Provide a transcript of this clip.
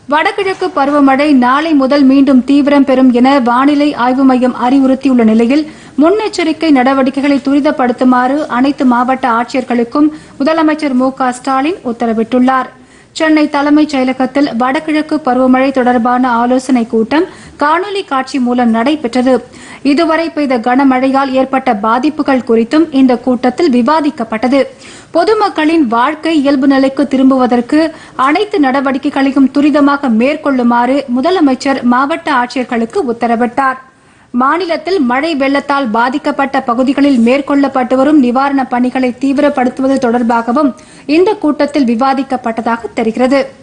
வடகிழக்கு பருவமழை நாளை முதல் மீண்டும் தீவிரம் பெறும் என வானிலை ஆய்வு மையம் அறிவுறுத்தியுள்ள நிலையில் முன்னெச்சரிக்கை நடவடிக்கைகளை துரிதப்படுத்துமாறு அனைத்து மாவட்ட ஆட்சியர்களுக்கும் முதலமைச்சர் மு க ஸ்டாலின் உத்தரவிட்டுள்ளார் சென்னை தலைமைச் செயலகத்தில் வடகிழக்கு பருவமழை தொடர்பான ஆலோசனைக் கூட்டம் காணொலி காட்சி மூலம் நடைபெற்றது இதுவரை பெய்த கனமழையால் ஏற்பட்ட பாதிப்புகள் குறித்தும் இந்த கூட்டத்தில் விவாதிக்கப்பட்டது பொதுமக்களின் வாழ்க்கை இயல்பு நிலைக்கு திரும்புவதற்கு அனைத்து நடவடிக்கைகளையும் துரிதமாக மேற்கொள்ளுமாறு முதலமைச்சர் மாவட்ட ஆட்சியர்களுக்கு உத்தரவிட்டார் மாநிலத்தில் மழை வெள்ளத்தால் பாதிக்கப்பட்ட பகுதிகளில் மேற்கொள்ளப்பட்டு வரும் நிவாரணப் பணிகளை தீவிரப்படுத்துவது தொடர்பாகவும் இந்த கூட்டத்தில் விவாதிக்கப்பட்டதாக தெரிகிறது